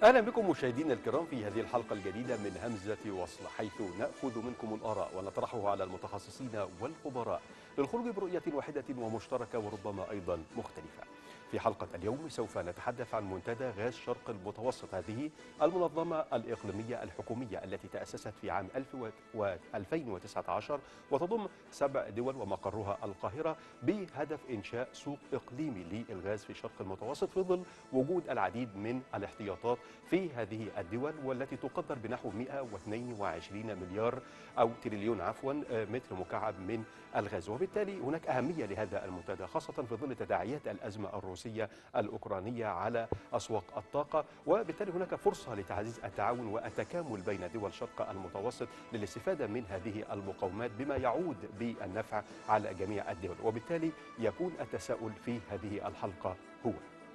اهلا بكم مشاهدينا الكرام في هذه الحلقه الجديده من همزه وصل حيث ناخذ منكم الاراء ونطرحها على المتخصصين والخبراء للخروج برؤيه واحده ومشتركه وربما ايضا مختلفه. في حلقة اليوم سوف نتحدث عن منتدى غاز شرق المتوسط هذه المنظمة الإقليمية الحكومية التي تأسست في عام 2019 وتضم سبع دول ومقرها القاهرة بهدف إنشاء سوق إقليمي للغاز في شرق المتوسط في ظل وجود العديد من الاحتياطات في هذه الدول والتي تقدر بنحو 122 مليار أو تريليون عفوا متر مكعب من الغاز وبالتالي هناك أهمية لهذا المنتدى خاصة في ظل تداعيات الأزمة الروسية الروسية الأوكرانية على أسواق الطاقة وبالتالي هناك فرصة لتعزيز التعاون والتكامل بين دول شرق المتوسط للاستفادة من هذه المقومات بما يعود بالنفع على جميع الدول وبالتالي يكون التساؤل في هذه الحلقة هو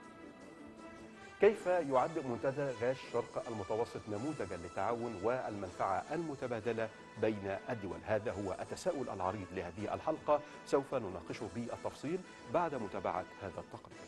كيف يعد منتدى غاز شرق المتوسط نموذجا للتعاون والمنفعة المتبادلة بين الدول هذا هو التساؤل العريض لهذه الحلقة سوف نناقشه بالتفصيل بعد متابعة هذا التقرير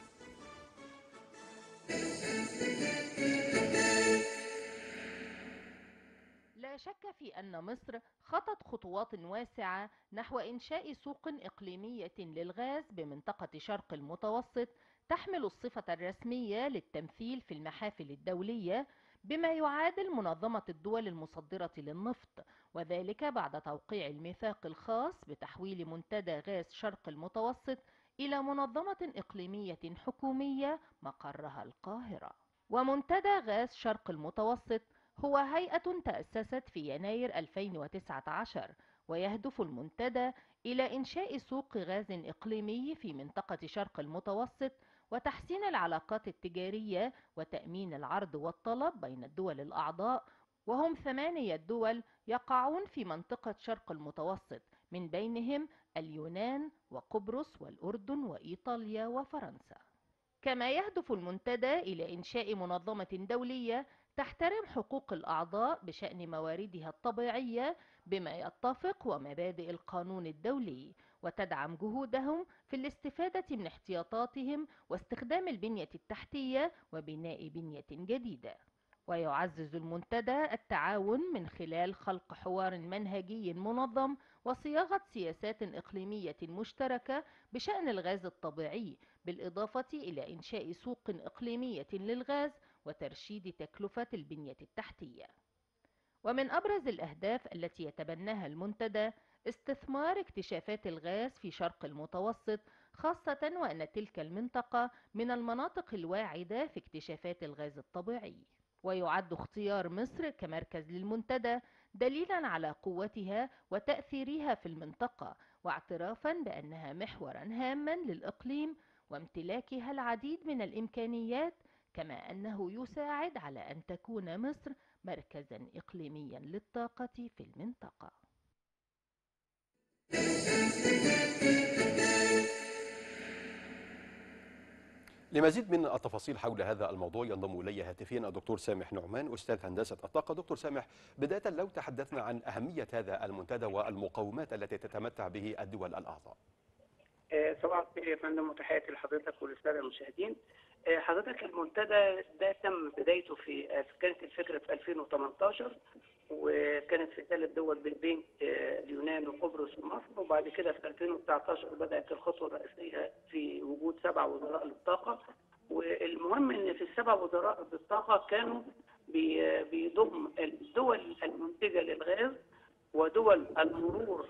لا شك في أن مصر خطت خطوات واسعة نحو إنشاء سوق إقليمية للغاز بمنطقة شرق المتوسط تحمل الصفة الرسمية للتمثيل في المحافل الدولية بما يعادل منظمة الدول المصدرة للنفط وذلك بعد توقيع الميثاق الخاص بتحويل منتدى غاز شرق المتوسط إلى منظمة إقليمية حكومية مقرها القاهرة ومنتدى غاز شرق المتوسط هو هيئة تأسست في يناير 2019 ويهدف المنتدى إلى إنشاء سوق غاز إقليمي في منطقة شرق المتوسط وتحسين العلاقات التجارية وتأمين العرض والطلب بين الدول الأعضاء وهم ثمانية دول يقعون في منطقة شرق المتوسط من بينهم اليونان وقبرص والأردن وإيطاليا وفرنسا كما يهدف المنتدى إلى إنشاء منظمة دولية تحترم حقوق الأعضاء بشأن مواردها الطبيعية بما يتفق ومبادئ القانون الدولي وتدعم جهودهم في الاستفادة من احتياطاتهم واستخدام البنية التحتية وبناء بنية جديدة ويعزز المنتدى التعاون من خلال خلق حوار منهجي منظم وصياغة سياسات إقليمية مشتركة بشأن الغاز الطبيعي بالإضافة إلى إنشاء سوق إقليمية للغاز وترشيد تكلفة البنية التحتية ومن أبرز الأهداف التي يتبناها المنتدى استثمار اكتشافات الغاز في شرق المتوسط خاصة وأن تلك المنطقة من المناطق الواعدة في اكتشافات الغاز الطبيعي ويعد اختيار مصر كمركز للمنتدى دليلا على قوتها وتأثيرها في المنطقة واعترافا بأنها محورا هاما للإقليم وامتلاكها العديد من الإمكانيات كما أنه يساعد على أن تكون مصر مركزا إقليميا للطاقة في المنطقة لمزيد من التفاصيل حول هذا الموضوع ينضم الي هاتفيا الدكتور سامح نعمان استاذ هندسه الطاقه دكتور سامح بدايه لو تحدثنا عن اهميه هذا المنتدى والمقومات التي تتمتع به الدول الاعضاء صباح الخير يا فندم وتحياتي لحضرتك وللساده المشاهدين حضرتك المنتدى ده تم بدايته في كانت الفكره في 2018 وكانت في ثلاث دول بين اليونان وقبرص ومصر وبعد كده في 2019 بدات الخطوه الرئيسيه في وجود سبع وزراء للطاقه والمهم ان في السبع وزراء للطاقه كانوا بيضم الدول المنتجه للغاز ودول المرور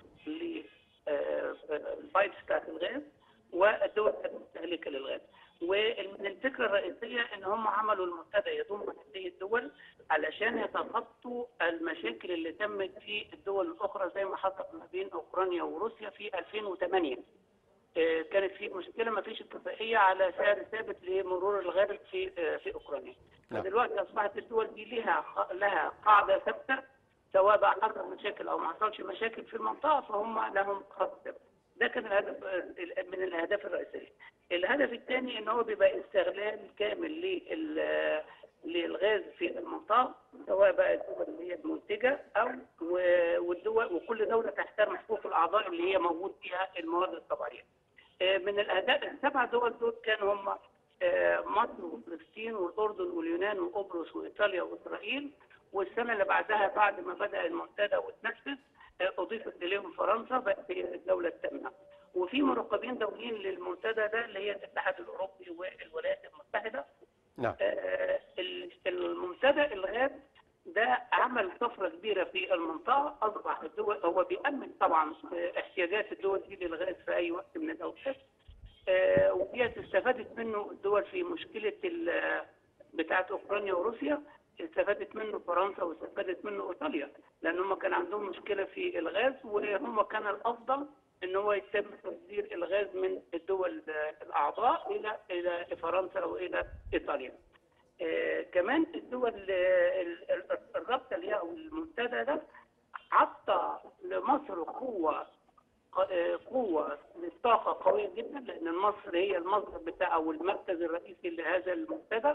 للبايبس بتاعت الغاز والدول المستهلكه للغاز ومن الفكره الرئيسيه ان هم عملوا المنتدى يضم هذه الدول علشان يتخطوا المشاكل اللي تمت في الدول الاخرى زي ما حصل ما بين اوكرانيا وروسيا في 2008 كانت في مشكله ما فيش اتفاقيه على سعر ثابت لمرور الغاز في في اوكرانيا دلوقتي اصبحت الدول دي لها لها قاعده ثابته سواء بقى حصل مشاكل او ما حصلش مشاكل في المنطقه فهم لهم خط ثابت ده كان الهدف من الاهداف الرئيسيه. الهدف الثاني ان هو بيبقى استغلال كامل لل للغاز في المنطقه سواء بقى الدول اللي هي المنتجه او والدول وكل دوله تحترم حقوق الاعضاء اللي هي موجود فيها المواد الطبيعيه. من الاهداف السبع دول دول كانوا هم آه، مصر وفلسطين والاردن واليونان وقبرص وايطاليا واسرائيل والسنه اللي بعدها بعد ما بدا المنتدى واتنفذ آه، اضيفت اليهم فرنسا بقت هي الدوله الثامنه وفي مراقبين دوليين للمنتدى ده اللي هي الاتحاد الاوروبي والولايات المتحده نعم آه، ال- المنتدى الغاز ده عمل طفره كبيره في المنطقه اصبح الدول هو بيأمن طبعا آه، احتياجات الدول دي للغاز في اي وقت من الاوقات آه، وديت استفادت منه الدول في مشكله ال- بتاعه اوكرانيا وروسيا استفادت منه فرنسا واستفادت منه ايطاليا لان هم كان عندهم مشكله في الغاز وهم كان الافضل ان هو يتم تصدير الغاز من الدول آه، الاعضاء الى الى فرنسا والى ايطاليا. آه، كمان الدول آه، ال- ال- الرابطه اللي هي او المنتدى ده عطى لمصر قوه آه، قوه للطاقه قويه جدا لان مصر هي المصدر بتاع او المركز الرئيسي لهذا المنتدى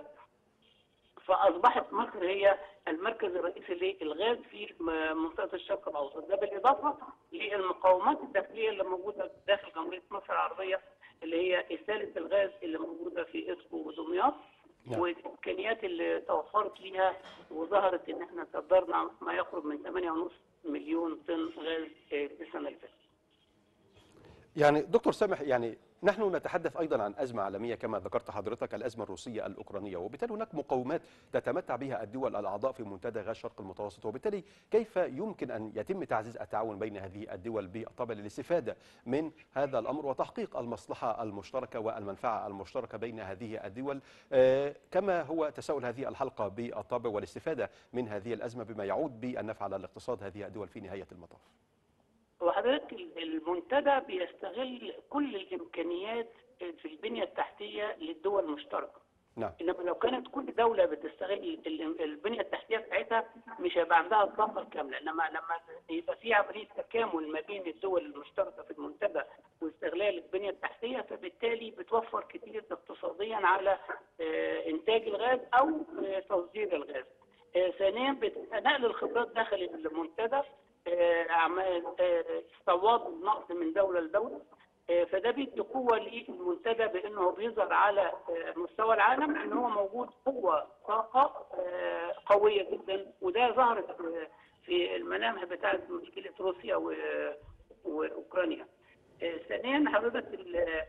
فاصبحت مصر هي المركز الرئيسي للغاز في م- منطقه الشرق الاوسط ده بالاضافه للمقاومات الداخليه اللي موجوده داخل جمهوريه مصر العربيه اللي هي اساله الغاز اللي موجوده في اسكو ودمياط نعم. والامكانيات اللي توفرت ليها وظهرت ان احنا صدرنا ما يقرب من 8.5 مليون طن غاز آه، السنه اللي فاتت. يعني دكتور سامح يعني نحن نتحدث ايضا عن ازمه عالميه كما ذكرت حضرتك الازمه الروسيه الاوكرانيه وبالتالي هناك مقومات تتمتع بها الدول الاعضاء في منتدى غاز الشرق المتوسط وبالتالي كيف يمكن ان يتم تعزيز التعاون بين هذه الدول بالطبع للاستفاده من هذا الامر وتحقيق المصلحه المشتركه والمنفعه المشتركه بين هذه الدول آه، كما هو تساؤل هذه الحلقه بالطبع والاستفاده من هذه الازمه بما يعود بالنفع على الاقتصاد هذه الدول في نهايه المطاف. وحضرتك المنتدى بيستغل كل الامكانيات في البنيه التحتيه للدول المشتركه. نعم انما لو كانت كل دوله بتستغل ال- البنيه التحتيه بتاعتها مش هيبقى عندها الطاقه الكامله انما لما يبقى في عمليه تكامل ما بين الدول المشتركه في المنتدى واستغلال البنيه التحتيه فبالتالي بتوفر كتير اقتصاديا على آه، انتاج الغاز او آه، تصدير الغاز. آه، ثانيا بت- نقل الخبرات داخل المنتدى آه، اعمال آه، استعواض النقص من دوله لدوله آه، فده بيدي قوه للمنتدى بانه بيظهر على آه، مستوى العالم ان هو موجود قوه طاقه آه، قويه جدا وده ظهرت آه، في الملامح بتاعت مشكله روسيا و- واوكرانيا. آه، ثانيا حضرتك ال-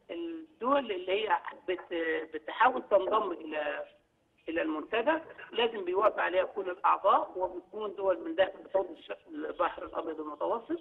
الدول اللي هي بت- بتحاول تنضم الى الى المنتدى لازم بيوافق عليها كل الاعضاء وبتكون دول من داخل حوض الش- البحر الابيض المتوسط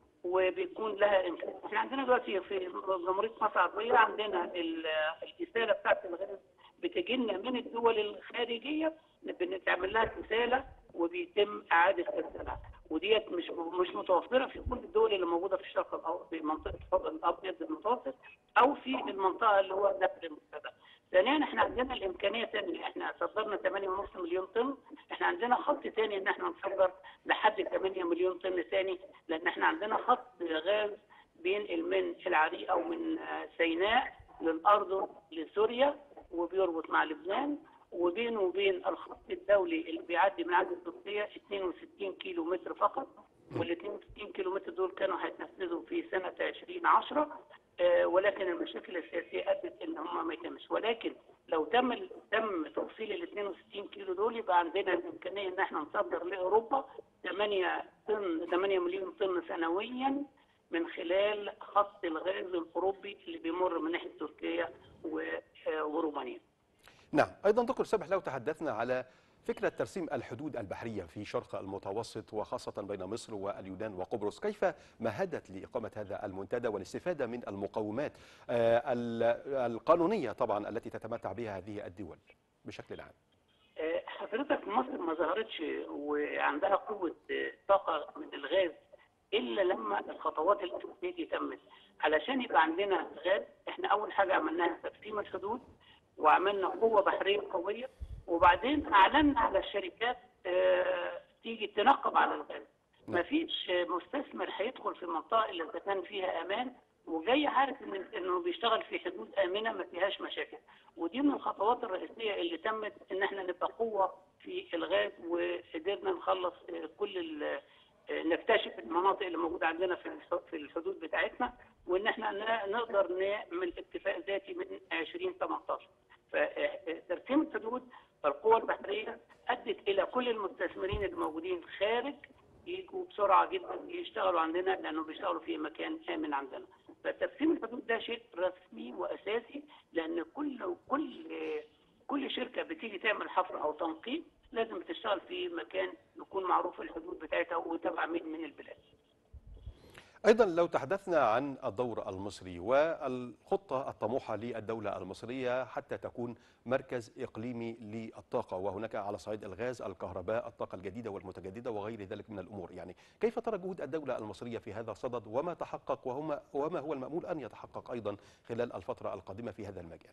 وبيكون لها امكانيات احنا عندنا دلوقتي في جمهوريه مصر العربيه عندنا ال- الاساله بتاعت الغاز بتجي لنا من الدول الخارجيه بنتعمل لها رساله وبيتم اعاده ارسالها وديت مش مش متوفره في كل الدول اللي موجوده في الشرق الأو- في منطقه الحوض الابيض المتوسط او في المنطقه اللي هو داخل المنتدى. ثانيا احنا عندنا الامكانيه ثانيه احنا صدرنا 8.5 مليون طن احنا عندنا خط ثاني ان احنا نصدر لحد 8 مليون طن ثاني لان احنا عندنا خط غاز بينقل من العريق او من آه، سيناء للاردن لسوريا وبيربط مع لبنان وبينه وبين الخط الدولي اللي بيعدي من عند تركيا 62 كيلو متر فقط وال 62 كيلو متر دول كانوا هيتنفذوا في سنه 2010 آه، ولكن المشاكل السياسيه ادت ان هم ما يتمش ولكن لو تم تم توصيل ال 62 كيلو دول يبقى عندنا الامكانيه ان احنا نصدر لاوروبا 8 طن 8 مليون طن سنويا من خلال خط الغاز الاوروبي اللي بيمر من ناحيه تركيا و- آه، ورومانيا. نعم أيضا دكتور سامح لو تحدثنا على فكرة ترسيم الحدود البحرية في شرق المتوسط وخاصة بين مصر واليونان وقبرص كيف مهدت لإقامة هذا المنتدى والاستفادة من المقومات آه، ال- القانونية طبعا التي تتمتع بها هذه الدول بشكل عام آه، حضرتك مصر ما ظهرتش وعندها قوة آه، طاقة من الغاز إلا لما الخطوات الأساسية دي تمت علشان يبقى عندنا غاز إحنا أول حاجة عملناها تقسيم الحدود وعملنا قوة بحرية قوية وبعدين أعلنا على الشركات آه، تيجي تنقب على الغاز نعم. مفيش مستثمر هيدخل في منطقة إلا إذا كان فيها أمان وجاي عارف إن إنه بيشتغل في حدود آمنة ما فيهاش مشاكل ودي من الخطوات الرئيسيه اللي تمت ان احنا نبقى قوه في الغاز وقدرنا نخلص آه، كل ال- آه، نكتشف المناطق اللي موجوده عندنا في الح- في الحدود بتاعتنا وان احنا ن- نقدر نعمل اكتفاء ذاتي من 2018 فترسيم الحدود والقوى البحريه ادت الى كل المستثمرين الموجودين خارج يجوا بسرعه جدا يشتغلوا عندنا لانه بيشتغلوا في مكان امن عندنا. فترسيم الحدود ده شيء رسمي واساسي لان كل كل كل شركه بتيجي تعمل حفر او تنقيب لازم بتشتغل في مكان يكون معروف الحدود بتاعتها وتبع مين من البلاد. أيضا لو تحدثنا عن الدور المصري والخطة الطموحة للدولة المصرية حتى تكون مركز إقليمي للطاقة وهناك على صعيد الغاز الكهرباء الطاقة الجديدة والمتجددة وغير ذلك من الأمور يعني كيف ترى جهود الدولة المصرية في هذا الصدد وما تحقق وهما وما هو المأمول أن يتحقق أيضا خلال الفترة القادمة في هذا المجال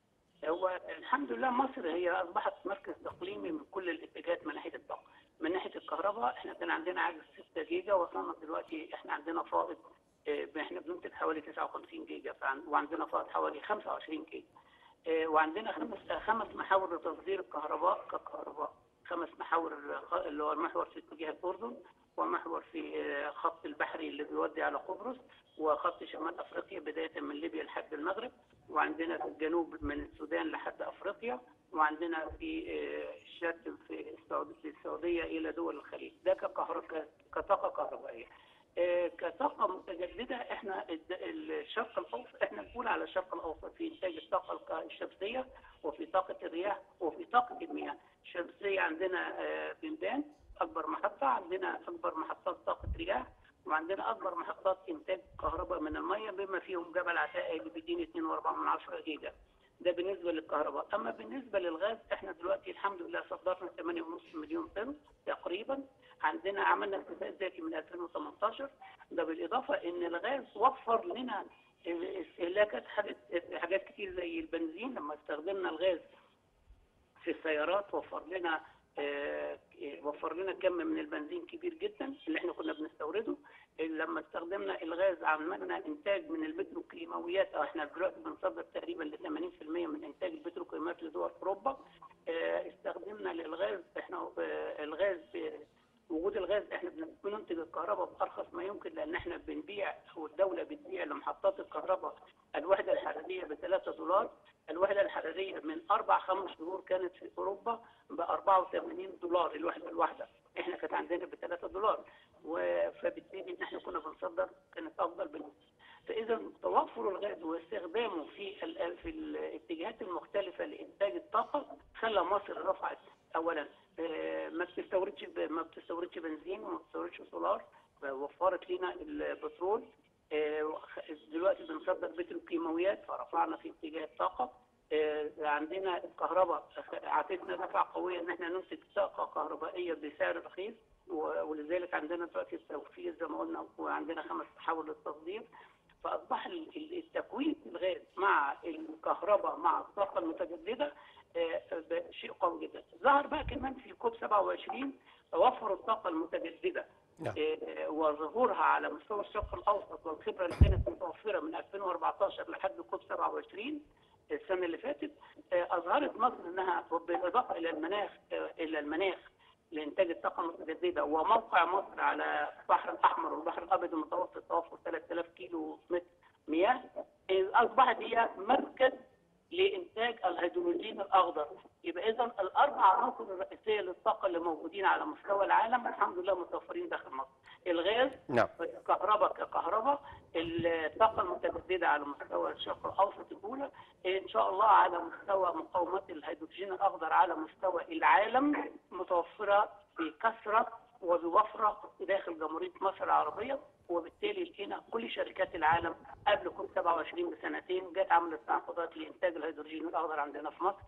هو الحمد لله مصر هي اصبحت مركز اقليمي من كل الاتجاهات من ناحيه الطاقه من ناحيه الكهرباء احنا كان عندنا عجز 6 جيجا وصلنا دلوقتي احنا عندنا فائض اه، احنا بننتج حوالي 59 جيجا فعن- وعندنا فائض حوالي 25 جيجا اه، وعندنا خمس خمس محاور لتصدير الكهرباء ككهرباء خمس محاور خ- اللي هو المحور في اتجاه الاردن ومحور في اه، خط البحري اللي بيودي على قبرص وخط شمال افريقيا بدايه من ليبيا لحد المغرب وعندنا في الجنوب من السودان لحد افريقيا وعندنا في آه، الشرق في السعوديه في السعوديه الى دول الخليج ده ككهرباء كطاقه كهربائيه آه، كطاقه متجدده احنا الد- الشرق الاوسط احنا نقول على الشرق الاوسط في انتاج الطاقه الك- الشمسيه وفي طاقه الرياح وفي طاقه المياه الشمسيه عندنا آه، بنبان اكبر محطه عندنا اكبر محطات طاقه رياح وعندنا اكبر محطات انتاج كهرباء من الميه بما فيهم جبل عتاقه اللي بيديني 2.4 جيجا ده بالنسبه للكهرباء اما بالنسبه للغاز احنا دلوقتي الحمد لله صدرنا 8.5 مليون طن تقريبا عندنا عملنا اكتفاء ذاتي من 2018 ده بالاضافه ان الغاز وفر لنا استهلاكات حاجات حاجات كتير زي البنزين لما استخدمنا الغاز في السيارات وفر لنا آه، وفر لنا كم من البنزين كبير جدا اللي احنا كنا بنستورده لما استخدمنا الغاز عملنا انتاج من البتروكيماويات اه احنا دلوقتي بنصدر تقريبا ل 80% من انتاج البتروكيماويات لدول اوروبا آه، استخدمنا للغاز احنا آه، الغاز ب- وجود الغاز احنا بن- بننتج الكهرباء بارخص ما يمكن لان احنا بنبيع او الدوله بتبيع لمحطات الكهرباء الوحده الحراريه ب 3 دولار الوحده الحراريه من اربع خمس شهور كانت في اوروبا ب 84 دولار الوحده الواحده احنا كانت عندنا ب 3 دولار و- فبالتالي ان احنا كنا بنصدر كانت افضل بالنسبه فاذا توفر الغاز واستخدامه في ال- في الاتجاهات المختلفه لانتاج الطاقه خلى مصر رفعت اولا آه، ما بتستوردش ب- ما بتستوردش بنزين وما بتستوردش سولار وفرت لنا البترول آه، وخ- دلوقتي بنصدر بتروكيماويات فرفعنا في اتجاه الطاقه آه، عندنا الكهرباء عطتنا دفعه قويه ان احنا ننتج طاقه كهربائيه بسعر رخيص و- ولذلك عندنا دلوقتي التوفير زي ما قلنا وعندنا خمس محاور للتصدير فاصبح ال- ال- التكوين في الغاز مع الكهرباء مع الطاقه المتجدده آه، ب- شيء قوي جدا ظهر بقى كمان في كوب 27 توفر الطاقه المتجدده نعم. آه، وظهورها على مستوى الشرق الاوسط والخبره اللي كانت متوفره من 2014 لحد كوب 27 السنه اللي فاتت آه، اظهرت مصر انها بالاضافه الى المناخ آه، الى المناخ لانتاج الطاقه المتجدده وموقع مصر على البحر الاحمر والبحر الابيض المتوسط توفر 3000 كيلو متر مياه آه، اصبحت هي مركز لانتاج الهيدروجين الاخضر يبقى اذا الاربع عناصر الرئيسيه للطاقه اللي موجودين على مستوى العالم الحمد لله متوفرين داخل مصر الغاز نعم الكهرباء ككهرباء الطاقه المتجدده على مستوى الشرق الاوسط الاولى ان شاء الله على مستوى مقاومات الهيدروجين الاخضر على مستوى العالم متوفره بكثره وبوفره داخل جمهوريه مصر العربيه وبالتالي لقينا كل شركات العالم قبل كوب 27 بسنتين جت عملت تعاقدات لانتاج الهيدروجين الاخضر عندنا في مصر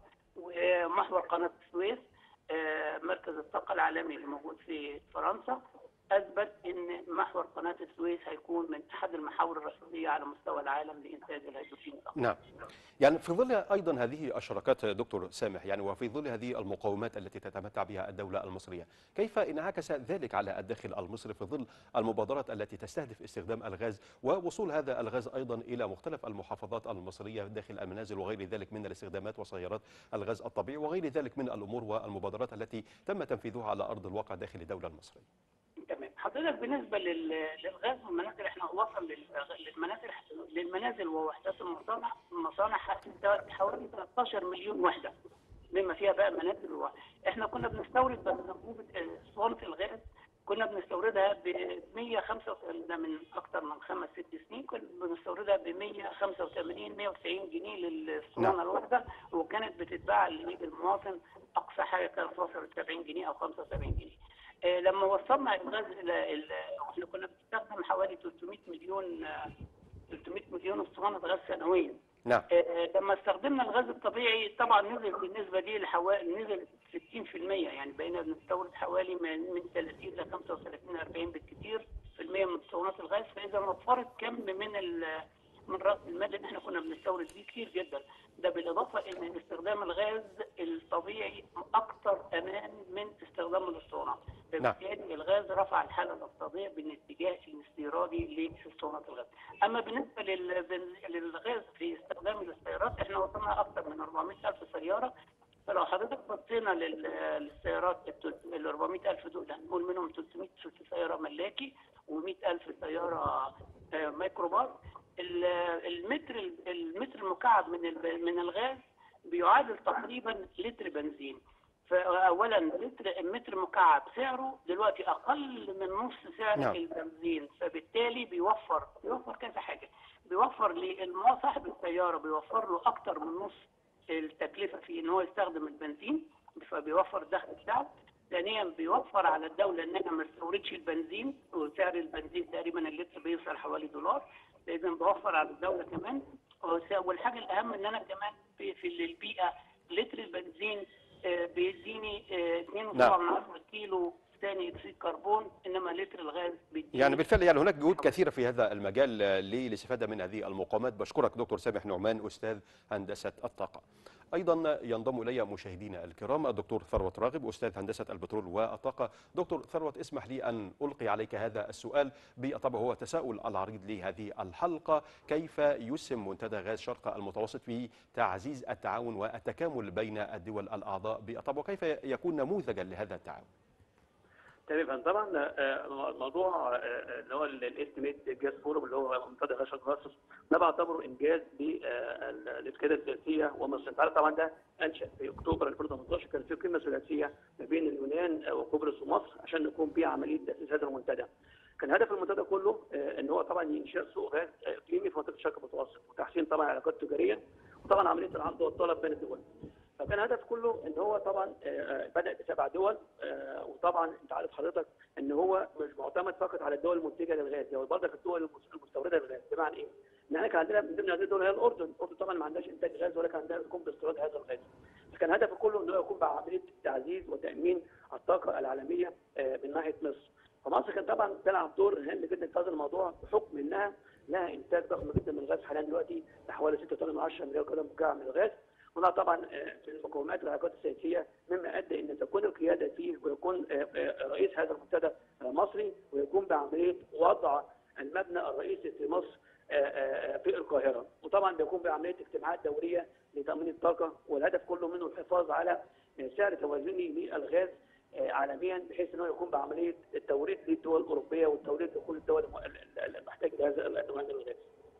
ومحور قناه السويس آه، مركز الطاقه العالمي اللي موجود في فرنسا اثبت ان محور قناه السويس هيكون من احد المحاور الرئيسيه على مستوى العالم لانتاج الهيدروجين الاخضر. نعم يعني في ظل ايضا هذه الشراكات دكتور سامح يعني وفي ظل هذه المقومات التي تتمتع بها الدوله المصريه كيف انعكس ذلك على الداخل المصري في ظل المبادرات التي تستهدف استخدام الغاز ووصول هذا الغاز ايضا الى مختلف المحافظات المصريه داخل المنازل وغير ذلك من الاستخدامات وسيارات الغاز الطبيعي وغير ذلك من الامور والمبادرات التي تم تنفيذها على ارض الواقع داخل الدوله المصريه تمام حضرتك بالنسبه لل- للغاز والمنازل احنا وصل لل- للمنازل للمنازل ووحدات المصانع المصانع حوالي 13 مليون وحده بما فيها بقى منازل و... احنا كنا بنستورد بس انبوبه اسطوانه الغاز كنا بنستوردها ب 185 ده من اكثر من خمس ست سنين كنا بنستوردها ب 185 190 جنيه للاسطوانه نعم. الواحده وكانت بتتباع للمواطن اقصى حاجه كانت توصل 70 جنيه او 75 جنيه. آه، لما وصلنا الغاز الى ال- احنا كنا بنستخدم حوالي 300 مليون آه، 300 مليون اسطوانه غاز سنويا. نعم آه، لما استخدمنا الغاز الطبيعي طبعا نزل بالنسبه دي لحوالي نزل 60% يعني بقينا بنستورد حوالي من من 30 ل 35 40 بالكثير في المية من اسطوانات الغاز فاذا وفرت كم من ال- من راس المال اللي احنا كنا بنستورد بيه كتير جدا ده بالاضافه ان استخدام الغاز الطبيعي اكثر امان من استخدام الاسطوانات نعم. فبالتالي الغاز رفع الحاله الاقتصاديه بالاتجاه الاستيرادي لاسطوانات الغاز اما بالنسبه لل- للغاز في استخدام السيارات احنا وصلنا اكثر من 400 الف سياره فلو حضرتك بصينا لل- للسيارات ال 400 الف دول هنقول منهم 300 سياره ملاكي و100 الف سياره آه، ميكروباص ال- المتر المتر المكعب من الب- من الغاز بيعادل تقريبا لتر بنزين فاولا لتر المتر مكعب سعره دلوقتي اقل من نص سعر نعم. البنزين فبالتالي بيوفر بيوفر كذا حاجه بيوفر للمواطن صاحب السياره بيوفر له اكتر من نص التكلفه في ان هو يستخدم البنزين فبيوفر الدخل بتاعه ثانيا بيوفر على الدوله انها ما تستوردش البنزين وسعر البنزين تقريبا اللتر بيوصل حوالي دولار اذا بوفر على الدوله كمان وس- والحاجه الاهم ان انا كمان في, في البيئه لتر البنزين آه، بيديني آه، 2.7 نعم. كيلو ثاني اكسيد كربون انما لتر الغاز بيديني يعني بالفعل يعني هناك جهود كثيره في هذا المجال آه، للاستفاده من هذه المقامات بشكرك دكتور سامح نعمان استاذ هندسه الطاقه ايضا ينضم الي مشاهدينا الكرام الدكتور ثروت راغب استاذ هندسه البترول والطاقه دكتور ثروت اسمح لي ان القي عليك هذا السؤال بالطبع هو تساؤل العريض لهذه الحلقه كيف يسهم منتدى غاز شرق المتوسط في تعزيز التعاون والتكامل بين الدول الاعضاء بالطبع وكيف يكون نموذجا لهذا التعاون تمام طبعا آه، موضوع آه، اللي هو الاستيميت جاز فورم اللي هو منتدى غاز المتوسط ده بعتبره انجاز للقياده السياسيه ومصر انت عارف طبعا ده انشا في اكتوبر 2018 كان في قمه ثلاثيه ما بين اليونان وقبرص ومصر عشان نقوم بها عمليه تاسيس هذا المنتدى. كان هدف المنتدى كله آه، ان هو طبعا انشاء سوق غاز آه، اقليمي في منطقه الشرق المتوسط وتحسين طبعا العلاقات التجاريه وطبعا عمليه العرض والطلب بين الدول. فكان هدف كله ان هو طبعا آه، آه، بدا بسبع دول آه، وطبعا انت عارف حضرتك ان هو مش معتمد فقط على الدول المنتجه للغاز هو برضك الدول المس- المستورده للغاز بمعنى ايه؟ ان احنا كان عندنا من ضمن هذه الدول هي الاردن، الاردن طبعا ما عندهاش انتاج غاز ولكن عندها تقوم باستيراد هذا الغاز. فكان هدفه كله ان هو يقوم بعمليه تعزيز وتامين الطاقه العالميه آه، من ناحيه مصر. فمصر كانت طبعا تلعب دور هام جدا في هذا الموضوع بحكم انها لها انتاج ضخم جدا من الغاز حاليا دلوقتي بحوالي 6.10 مليار قدم مكعب من الغاز وده طبعا آه، من مقومات العلاقات السياسيه مما ادى ان تكون القياده فيه ويكون آه، آه، رئيس هذا المنتدى آه، مصري ويقوم بعمليه وضع المبنى الرئيسي في مصر آه، آه، في القاهره وطبعا بيقوم بعمليه اجتماعات دوريه لتامين الطاقه والهدف كله منه الحفاظ على آه، سعر توازني للغاز آه، عالميا بحيث انه يقوم بعمليه التوريد للدول الاوروبيه والتوريد لكل الدول الم- ال- ال- المحتاجه لهذا النوع من الغاز.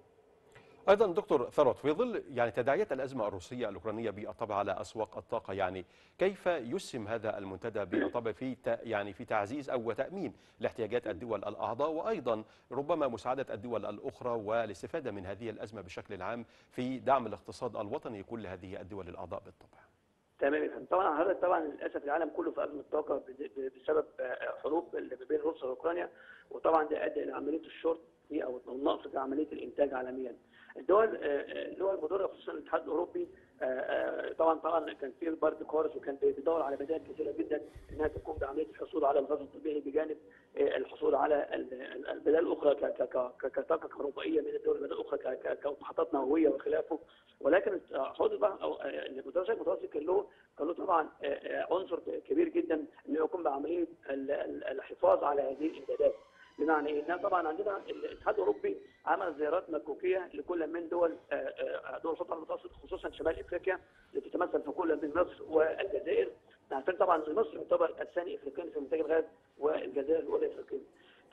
ايضا دكتور ثروت في ظل يعني تداعيات الازمه الروسيه الاوكرانيه بالطبع على اسواق الطاقه يعني كيف يسهم هذا المنتدى بالطبع في ت- يعني في تعزيز او تامين لاحتياجات الدول الاعضاء وايضا ربما مساعده الدول الاخرى والاستفاده من هذه الازمه بشكل عام في دعم الاقتصاد الوطني لكل هذه الدول الاعضاء بالطبع. تمام يا فندم. طبعا هذا طبعا للاسف العالم كله في ازمه طاقه بز- بسبب آه، حروب اللي بين روسيا واوكرانيا وطبعا ده ادى الى عمليه الشورت في او النقص في عمليه الانتاج عالميا. الدول آه، آه، الدول المضره خصوصا الاتحاد الاوروبي آه، آه، طبعا طبعا كان في برد قارس وكان بيدور على بدائل كثيره جدا انها تقوم بعمليه الحصول على الغاز الطبيعي بجانب آه، الحصول على ال- ال- البدائل الاخرى ك- ك- ك- كطاقه كهربائيه من الدول البدائل الاخرى ك- ك- كمحطات نوويه وخلافه ولكن حوض البحر او آه، المتوسط المتوسط كان له كان له طبعا آه، آه، عنصر كبير جدا انه يقوم بعمليه ال- ال- الحفاظ على هذه الامدادات بمعنى ايه؟ ان طبعا عندنا الاتحاد الاوروبي عمل زيارات مكوكيه لكل من دول آه، آه، دول القطر المتوسط خصوصا شمال افريقيا اللي تتمثل في كل من مصر والجزائر عارفين طبعا ان مصر تعتبر الثاني افريقيا في انتاج الغاز والجزائر الاولى افريقيا.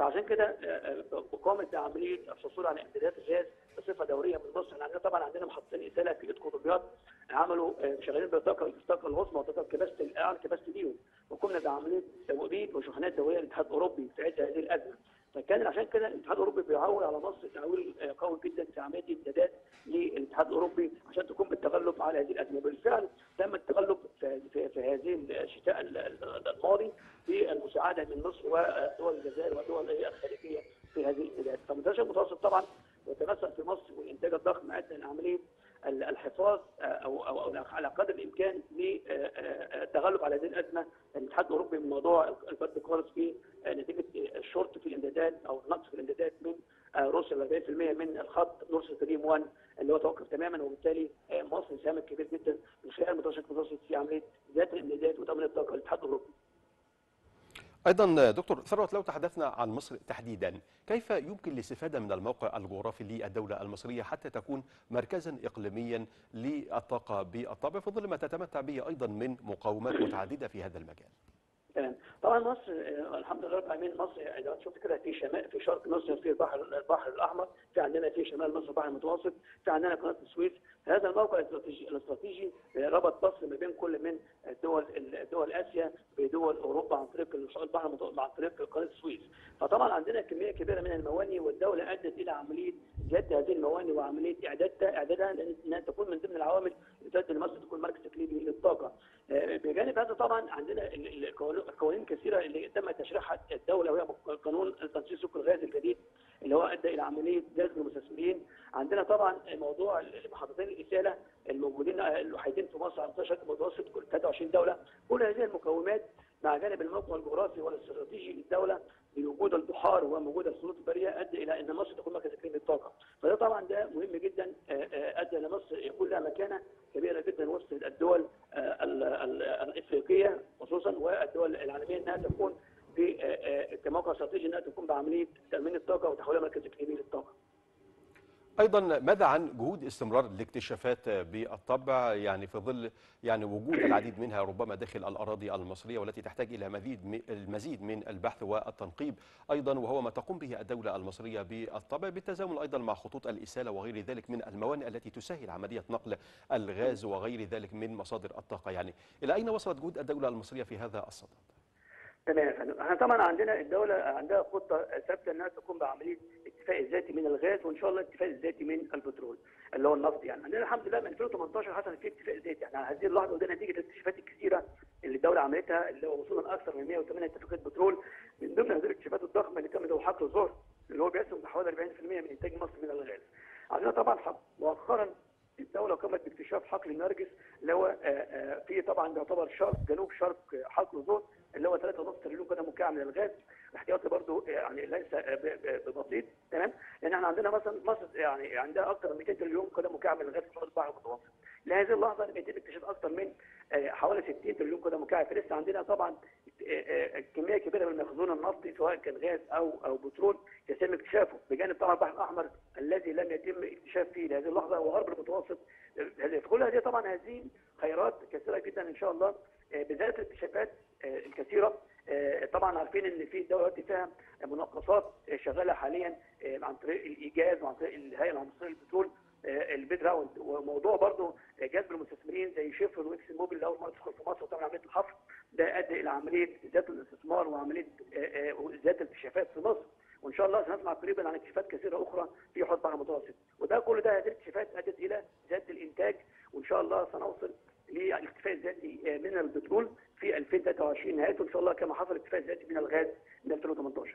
فعشان كده آه، آه، قامت بعمليه الحصول على امدادات الغاز بصفه دوريه من مصر احنا عندنا طبعا عندنا محطتين اساله في ادكو دمياط عملوا آه، شغالين بالطاقه الطاقه العظمى والطاقه الكباستي الاعلى كباستي ليهم وقمنا بعمليه توريد وشحنات دوليه للاتحاد الاوروبي في عز هذه الازمه فكان عشان كده الاتحاد الاوروبي بيعول على مصر تعويل آه، قوي جدا في عمليه امدادات للاتحاد الاوروبي عشان تقوم بالتغلب على هذه الازمه بالفعل تم التغلب في, في, في هذه الشتاء ال- ال- الماضي بالمساعده من مصر ودول الجزائر والدول الخارجيه في هذه الامدادات فمنتشر المتوسط طبعا يتمثل في مصر والانتاج الضخم ادى لعمليه ال- الحفاظ آه، او او أو على قدر الامكان للتغلب على هذه الازمه الاتحاد الاوروبي من موضوع البرد خالص في آه، نتيجه الشورت في الامدادات او النقص في الامدادات من آه، روسيا ل 40% من الخط نورث ستريم 1 اللي هو توقف تماما وبالتالي آه، مصر ساهمت كبير جدا من خلال متوسط متوسط في عمليه زياده الامدادات وتامين الطاقه للاتحاد الاوروبي. ايضا دكتور ثروت لو تحدثنا عن مصر تحديدا كيف يمكن الاستفاده من الموقع الجغرافي للدوله المصريه حتى تكون مركزا اقليميا للطاقه بالطبع في ظل ما تتمتع به ايضا من مقاومات متعدده في هذا المجال تمام طبعا مصر آه، الحمد لله رب العالمين مصر يعني لو شفت كده في شمال في شرق مصر في البحر البحر الاحمر في عندنا في شمال مصر البحر المتوسط في عندنا قناه السويس هذا الموقع الاستراتيجي الاستراتيجي آه، ربط مصر ما بين كل من دول دول اسيا بدول اوروبا عن طريق البحر المتوسط عن طريق قناه السويس فطبعا عندنا كميه كبيره من المواني والدوله ادت الى عمليه زياده هذه المواني وعمليه اعدادها اعدادها لانها تكون من ضمن العوامل اللي تؤدي لمصر تكون مركز اقليمي للطاقه آه، بجانب هذا طبعا عندنا ال- ال- القوانين القوانين كثيره اللي تم تشريعها الدوله وهي قانون تنسيق سوق الغاز الجديد اللي هو ادى الى عمليه جذب المستثمرين عندنا طبعا موضوع محطتين الاساله الموجودين الوحيدين في مصر على مستوى الشرق المتوسط كل 23 دوله كل هذه المقومات مع جانب الموقع الجغرافي والاستراتيجي للدوله بوجود البحار ووجود الخطوط البريه ادى الى ان مصر تكون مركز اقليمي للطاقه فده طبعا ده مهم جدا آه، آه، ادى الى مصر يكون لها مكانه كبيره جدا وسط الدول آه، ال- ال- الافريقيه خصوصا والدول العالميه انها تكون في آه، آه، كموقع استراتيجي انها تكون بعمليه تامين الطاقه وتحويلها مركز اقليمي للطاقه. ايضا ماذا عن جهود استمرار الاكتشافات بالطبع يعني في ظل يعني وجود العديد منها ربما داخل الاراضي المصريه والتي تحتاج الى مزيد المزيد من البحث والتنقيب ايضا وهو ما تقوم به الدوله المصريه بالطبع بالتزامن ايضا مع خطوط الاساله وغير ذلك من الموانئ التي تسهل عمليه نقل الغاز وغير ذلك من مصادر الطاقه يعني الى اين وصلت جهود الدوله المصريه في هذا الصدد؟ تمام يا فندم. احنا طبعا عندنا الدوله عندها خطه ثابته انها تقوم بعمليه الاكتفاء الذاتي من الغاز وان شاء الله الاكتفاء الذاتي من البترول اللي هو النفط يعني عندنا الحمد لله من 2018 حصل فيه اكتفاء ذاتي احنا على هذه اللحظه وده نتيجه الاكتشافات الكثيره اللي الدوله عملتها اللي هو وصولا اكثر من 108 اتفاقيه بترول من ضمن هذه الاكتشافات الضخمه اللي تم ذو حقل الظهر اللي هو بيسهم بحوالي 40% من انتاج مصر من الغاز. عندنا طبعا حق- مؤخرا الدوله قامت باكتشاف حقل النرجس اللي هو آه، آه، في طبعا يعتبر شرق جنوب شرق حقل الظهر اللي هو 3.5 تريليون قدم مكعب من الغاز احتياطي برضه يعني ليس ب- ب- ببسيط تمام لان احنا عندنا مثلا مصر يعني عندها اكثر من 200 تريليون قدم مكعب من الغاز في حوض البحر المتوسط لهذه اللحظه بيتم اكتشاف اكثر من آه، حوالي 60 تريليون قدم مكعب فلسه عندنا طبعا آه، آه، كميه كبيره من المخزون النفطي سواء كان غاز او او بترول يتم اكتشافه بجانب طبعا البحر الاحمر الذي لم يتم اكتشاف فيه لهذه اللحظه وغرب المتوسط آه، كل هذه طبعا هذه خيرات كثيره جدا ان شاء الله آه، بذات الاكتشافات آه، الكثيره آه، طبعا عارفين ان في دوله دلوقتي فيها مناقصات آه، شغاله حاليا آه، عن طريق الايجاز وعن طريق الهيئه المصريه للبترول آه، البيد راوند وموضوع برضه جذب المستثمرين زي شيفرون واكسن موبيل اللي اول مره تدخل في مصر وتعمل عمليه الحفر ده ادى الى عمليه زياده الاستثمار وعمليه آه، آه، زياده الاكتشافات في مصر وان شاء الله سنسمع قريبا عن اكتشافات كثيره اخرى في حوض البحر المتوسط وده كل ده هذه الاكتشافات ادت الى زياده الانتاج وان شاء الله سنوصل للاكتفاء الذاتي آه، من البترول في 2023 نهايته ان شاء الله كما حصل الاكتفاء الذاتي من الغاز من 2018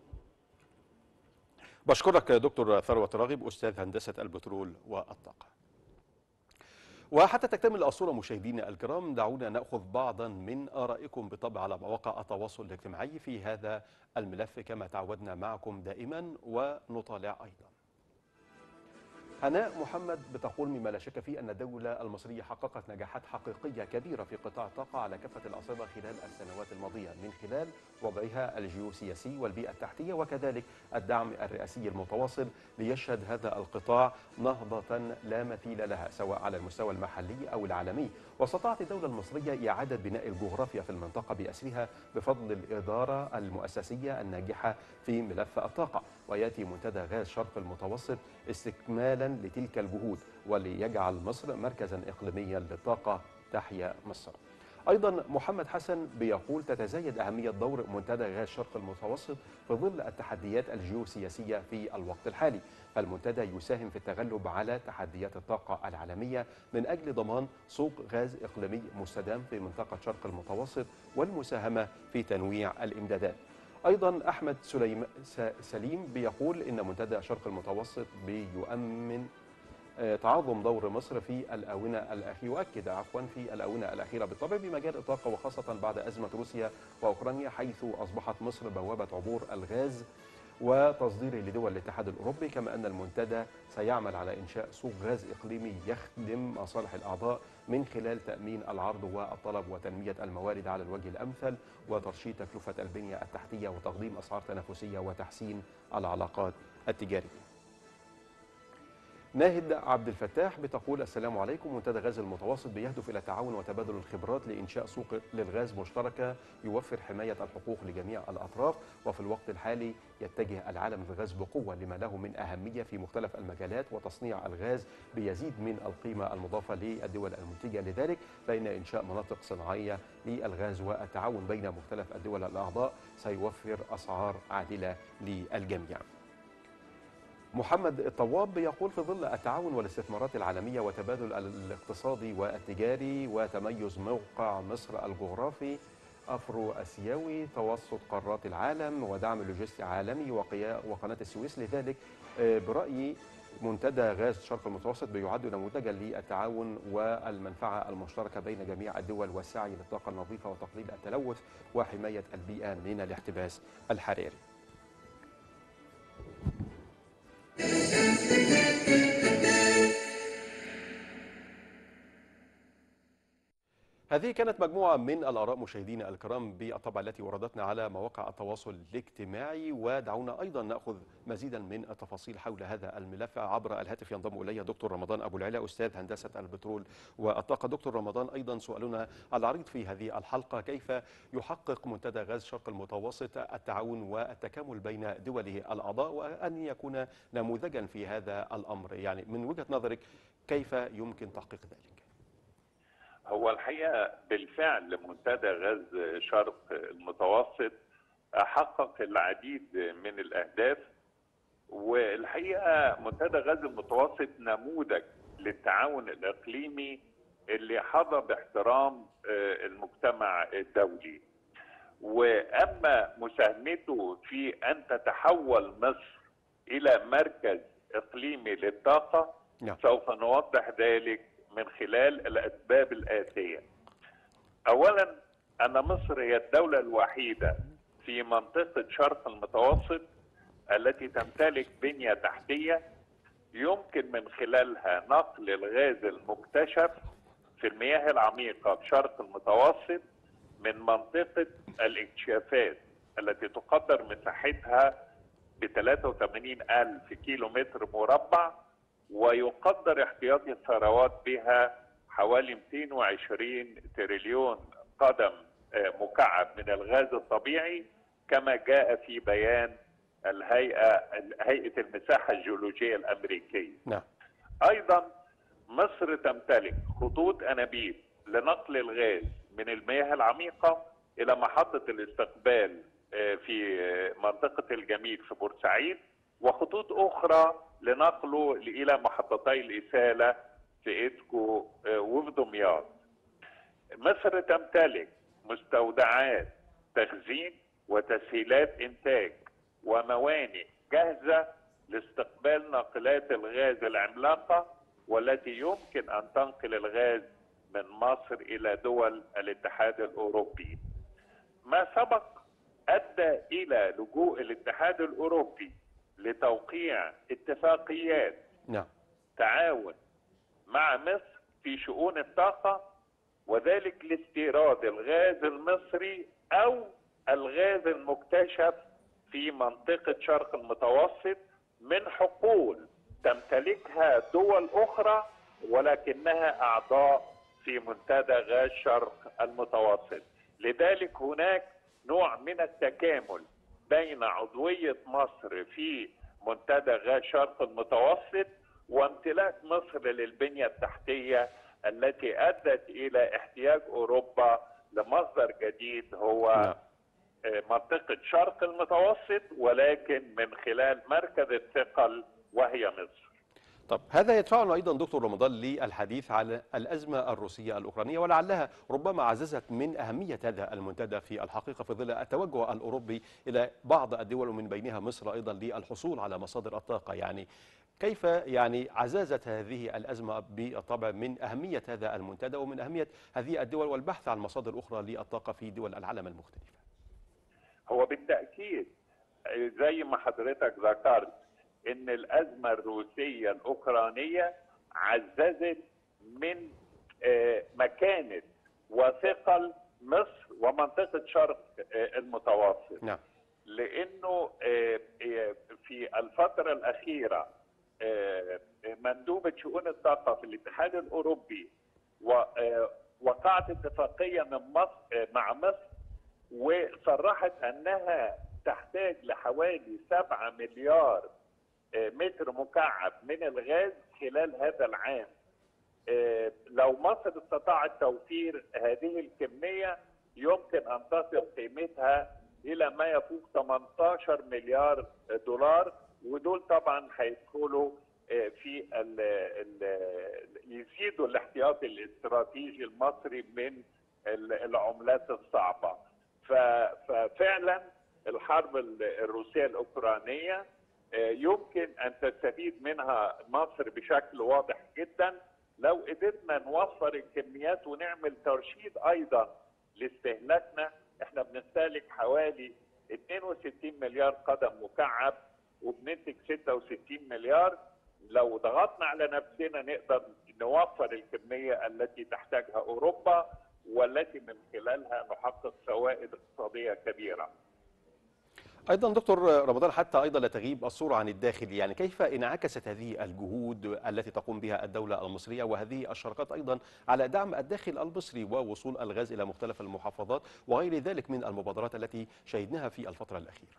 بشكرك دكتور ثروت راغب أستاذ هندسة البترول والطاقة وحتى تكتمل الصورة مشاهدينا الكرام دعونا نأخذ بعضا من آرائكم بالطبع على مواقع التواصل الاجتماعي في هذا الملف كما تعودنا معكم دائما ونطالع أيضا هناء محمد بتقول مما لا شك فيه أن الدولة المصرية حققت نجاحات حقيقية كبيرة في قطاع الطاقة على كافة الأصعدة خلال السنوات الماضية من خلال وضعها الجيوسياسي والبيئة التحتية وكذلك الدعم الرئاسي المتواصل ليشهد هذا القطاع نهضة لا مثيل لها سواء على المستوى المحلي أو العالمي واستطاعت الدولة المصرية إعادة بناء الجغرافيا في المنطقة بأسرها بفضل الإدارة المؤسسية الناجحة في ملف الطاقة ويأتي منتدى غاز شرق المتوسط استكمالا لتلك الجهود وليجعل مصر مركزا إقليميا للطاقة تحيا مصر أيضا محمد حسن بيقول تتزايد أهمية دور منتدى غاز شرق المتوسط في ظل التحديات الجيوسياسية في الوقت الحالي فالمنتدى يساهم في التغلب على تحديات الطاقة العالمية من أجل ضمان سوق غاز إقليمي مستدام في منطقة شرق المتوسط والمساهمة في تنويع الإمدادات أيضا أحمد سليم سليم بيقول إن منتدى شرق المتوسط بيؤمن آه، تعاظم دور مصر في الآونة الأخيرة يؤكد عفوا في الآونة الأخيرة بالطبع بمجال الطاقة وخاصة بعد أزمة روسيا وأوكرانيا حيث أصبحت مصر بوابة عبور الغاز وتصديره لدول الاتحاد الأوروبي كما أن المنتدى سيعمل على إنشاء سوق غاز إقليمي يخدم مصالح الأعضاء من خلال تأمين العرض والطلب وتنمية الموارد على الوجه الأمثل وترشيد تكلفة البنية التحتية وتقديم أسعار تنافسية وتحسين العلاقات التجارية ناهد عبد الفتاح بتقول السلام عليكم منتدى غاز المتوسط بيهدف الى التعاون وتبادل الخبرات لانشاء سوق للغاز مشتركه يوفر حمايه الحقوق لجميع الاطراف وفي الوقت الحالي يتجه العالم للغاز بقوه لما له من اهميه في مختلف المجالات وتصنيع الغاز بيزيد من القيمه المضافه للدول المنتجه لذلك فان انشاء مناطق صناعيه للغاز والتعاون بين مختلف الدول الاعضاء سيوفر اسعار عادله للجميع. محمد الطواب يقول في ظل التعاون والاستثمارات العالمية وتبادل الاقتصادي والتجاري وتميز موقع مصر الجغرافي أفرو أسيوي توسط قارات العالم ودعم لوجستي عالمي وقيا- وقناة السويس لذلك آه، برأيي منتدى غاز شرق المتوسط بيعد نموذجا للتعاون والمنفعة المشتركة بين جميع الدول والسعي للطاقة النظيفة وتقليل التلوث وحماية البيئة من الاحتباس الحراري هذه كانت مجموعة من الآراء مشاهدينا الكرام بالطبع التي وردتنا على مواقع التواصل الاجتماعي ودعونا أيضا نأخذ مزيدا من التفاصيل حول هذا الملف عبر الهاتف ينضم إلي دكتور رمضان أبو العلا أستاذ هندسة البترول والطاقة دكتور رمضان أيضا سؤالنا العريض في هذه الحلقة كيف يحقق منتدى غاز شرق المتوسط التعاون والتكامل بين دوله الأعضاء وأن يكون نموذجا في هذا الأمر يعني من وجهة نظرك كيف يمكن تحقيق ذلك؟ هو الحقيقه بالفعل منتدى غاز شرق المتوسط حقق العديد من الاهداف والحقيقه منتدى غاز المتوسط نموذج للتعاون الاقليمي اللي حظى باحترام آه، المجتمع الدولي واما مساهمته في ان تتحول مصر الى مركز اقليمي للطاقه نعم. سوف نوضح ذلك من خلال الاسباب الاتيه. اولا ان مصر هي الدوله الوحيده في منطقه شرق المتوسط التي تمتلك بنيه تحتيه يمكن من خلالها نقل الغاز المكتشف في المياه العميقه في شرق المتوسط من منطقه الاكتشافات التي تقدر مساحتها ب 83 ألف كيلو متر مربع ويقدر احتياطي الثروات بها حوالي 220 تريليون قدم آه، مكعب من الغاز الطبيعي كما جاء في بيان الهيئة هيئة المساحة الجيولوجية الأمريكية نعم ايضا مصر تمتلك خطوط انابيب لنقل الغاز من المياه العميقه الى محطه الاستقبال آه، في آه، منطقه الجميل في بورسعيد وخطوط اخرى لنقله الى محطتي الاساله في ادكو آه، وفي دمياط. مصر تمتلك مستودعات تخزين وتسهيلات انتاج وموانئ جاهزه لاستقبال ناقلات الغاز العملاقه والتي يمكن ان تنقل الغاز من مصر الى دول الاتحاد الاوروبي. ما سبق ادى الى لجوء الاتحاد الاوروبي لتوقيع اتفاقيات نعم تعاون مع مصر في شؤون الطاقة وذلك لاستيراد الغاز المصري أو الغاز المكتشف في منطقة شرق المتوسط من حقول تمتلكها دول أخرى ولكنها أعضاء في منتدى غاز شرق المتوسط لذلك هناك نوع من التكامل بين عضوية مصر في منتدى غاز شرق المتوسط وامتلاك مصر للبنية التحتية التي أدت إلى احتياج أوروبا لمصدر جديد هو نعم. آه، منطقة شرق المتوسط ولكن من خلال مركز الثقل وهي مصر طب هذا يدفعنا ايضا دكتور رمضان للحديث على الازمه الروسيه الاوكرانيه ولعلها ربما عززت من اهميه هذا المنتدى في الحقيقه في ظل التوجه الاوروبي الى بعض الدول ومن بينها مصر ايضا للحصول على مصادر الطاقه يعني كيف يعني عززت هذه الازمه بالطبع من اهميه هذا المنتدى ومن اهميه هذه الدول والبحث عن مصادر اخرى للطاقه في دول العالم المختلفه هو بالتأكيد آه، زي ما حضرتك ذكرت ان الازمة الروسية الاوكرانية عززت من آه، مكانة وثقل مصر ومنطقة شرق آه، المتوسط نعم لانه آه، آه، في الفتره الاخيره آه، مندوبه شؤون الطاقه في الاتحاد الاوروبي و- آه، وقعت اتفاقيه من مصر آه، مع مصر وصرحت انها تحتاج لحوالي 7 مليار آه، متر مكعب من الغاز خلال هذا العام آه، لو مصر استطاعت توفير هذه الكمية يمكن أن تصل قيمتها إلى ما يفوق 18 مليار دولار ودول طبعا هيدخلوا آه، في ال ال يزيدوا الاحتياطي الاستراتيجي المصري من ال- العملات الصعبة ف- ففعلا الحرب ال- الروسية الأوكرانية آه، يمكن أن تستفيد منها مصر بشكل واضح جدا لو قدرنا نوفر الكميات ونعمل ترشيد أيضا لاستهلاكنا احنا بنستهلك حوالي 62 مليار قدم مكعب وبننتج 66 مليار لو ضغطنا على نفسنا نقدر نوفر الكمية التي تحتاجها أوروبا والتي من خلالها نحقق فوائد اقتصادية كبيرة ايضا دكتور رمضان حتى ايضا لا تغيب الصوره عن الداخل يعني كيف انعكست هذه الجهود التي تقوم بها الدوله المصريه وهذه الشراكات ايضا على دعم الداخل المصري ووصول الغاز الى مختلف المحافظات وغير ذلك من المبادرات التي شهدناها في الفتره الاخيره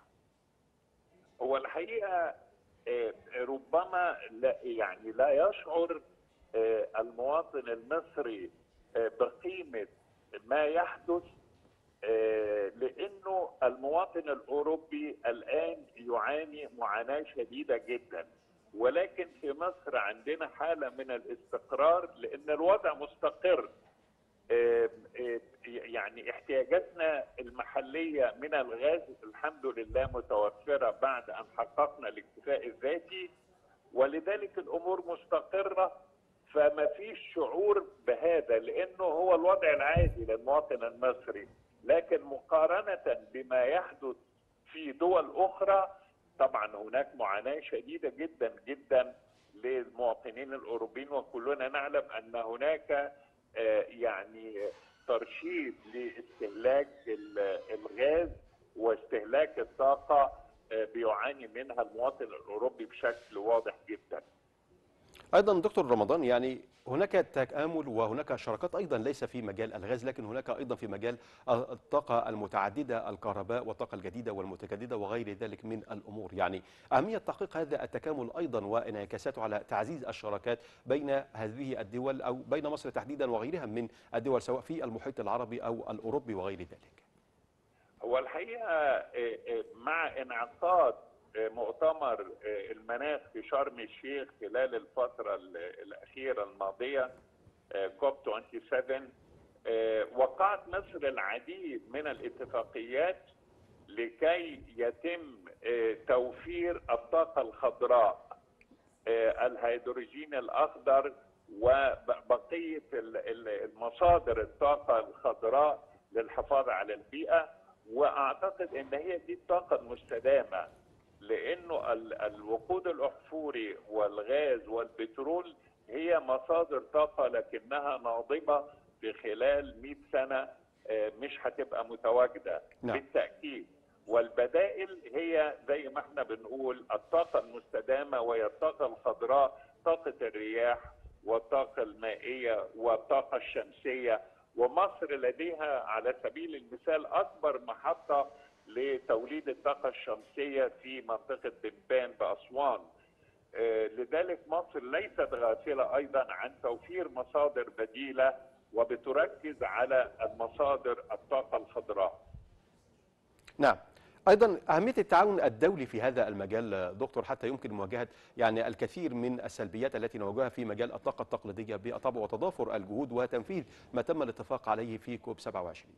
هو الحقيقه آه، ربما لا يعني لا يشعر آه، المواطن المصري آه، بقيمه ما يحدث آه، لانه المواطن الاوروبي الان يعاني معاناه شديده جدا ولكن في مصر عندنا حاله من الاستقرار لان الوضع مستقر آه، آه، يعني احتياجاتنا المحليه من الغاز الحمد لله متوفره بعد ان حققنا الاكتفاء الذاتي ولذلك الامور مستقره فما فيش شعور بهذا لانه هو الوضع العادي للمواطن المصري لكن مقارنه بما يحدث في دول اخرى طبعا هناك معاناه شديده جدا جدا للمواطنين الاوروبيين وكلنا نعلم ان هناك آه، يعني ترشيد لاستهلاك ال- الغاز واستهلاك الطاقه آه، بيعاني منها المواطن الاوروبي بشكل واضح جدا. ايضا دكتور رمضان يعني هناك تكامل وهناك شراكات ايضا ليس في مجال الغاز لكن هناك ايضا في مجال الطاقه المتعدده الكهرباء والطاقه الجديده والمتجدده وغير ذلك من الامور يعني اهميه تحقيق هذا التكامل ايضا وانعكاساته على تعزيز الشراكات بين هذه الدول او بين مصر تحديدا وغيرها من الدول سواء في المحيط العربي او الاوروبي وغير ذلك هو الحقيقه آه، آه، مع انعقاد آه، مؤتمر آه، المناخ في شرم الشيخ خلال الفتره ال- الاخيره الماضيه كوب 27 آه، وقعت مصر العديد من الاتفاقيات لكي يتم آه، توفير الطاقه الخضراء آه، الهيدروجين الاخضر وبقيه ال- ال- المصادر الطاقه الخضراء للحفاظ على البيئه واعتقد ان هي دي الطاقه المستدامه لانه ال- الوقود الاحفوري والغاز والبترول هي مصادر طاقه لكنها ناضبه في خلال 100 سنه آه، مش هتبقى متواجده نعم. بالتاكيد والبدائل هي زي ما احنا بنقول الطاقه المستدامه وهي الطاقه الخضراء طاقه الرياح والطاقه المائيه والطاقه الشمسيه ومصر لديها على سبيل المثال اكبر محطه لتوليد الطاقه الشمسيه في منطقه بنبان باسوان آه، لذلك مصر ليست غافله ايضا عن توفير مصادر بديله وبتركز على المصادر الطاقه الخضراء نعم ايضا اهميه التعاون الدولي في هذا المجال دكتور حتى يمكن مواجهه يعني الكثير من السلبيات التي نواجهها في مجال الطاقه التقليديه بالطبع وتضافر الجهود وتنفيذ ما تم الاتفاق عليه في كوب 27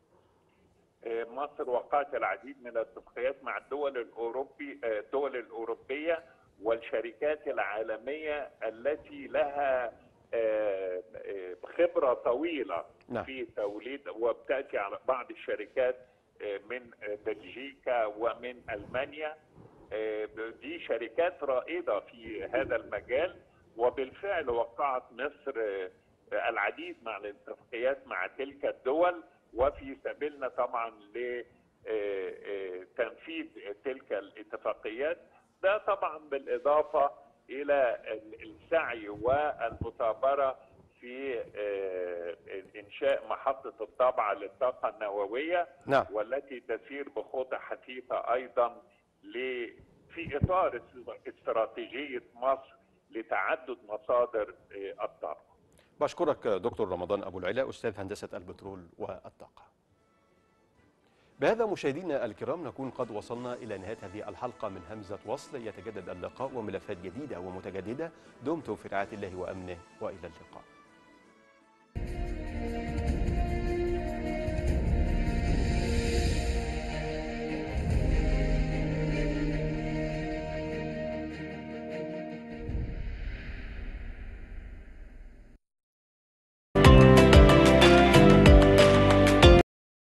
مصر وقعت العديد من الاتفاقيات مع الدول الاوروبي الدول الاوروبيه والشركات العالميه التي لها آه، آه، خبره طويله نعم. في توليد وبتاتي على بعض الشركات آه، من آه، بلجيكا ومن المانيا آه، دي شركات رائده في هذا المجال وبالفعل وقعت مصر آه، العديد من الاتفاقيات مع تلك الدول وفي سبيلنا طبعا لتنفيذ تلك الاتفاقيات ده طبعا بالاضافه الى السعي والمثابره في آه، انشاء محطه الطابعه للطاقه النوويه نعم والتي تسير بخطى حثيثه ايضا ل في اطار استراتيجيه مصر لتعدد مصادر آه، الطاقه بشكرك دكتور رمضان ابو العلا استاذ هندسه البترول والطاقه بهذا مشاهدينا الكرام نكون قد وصلنا إلى نهاية هذه الحلقة من همزة وصل يتجدد اللقاء وملفات جديدة ومتجددة دمتم في رعاية الله وأمنه وإلى اللقاء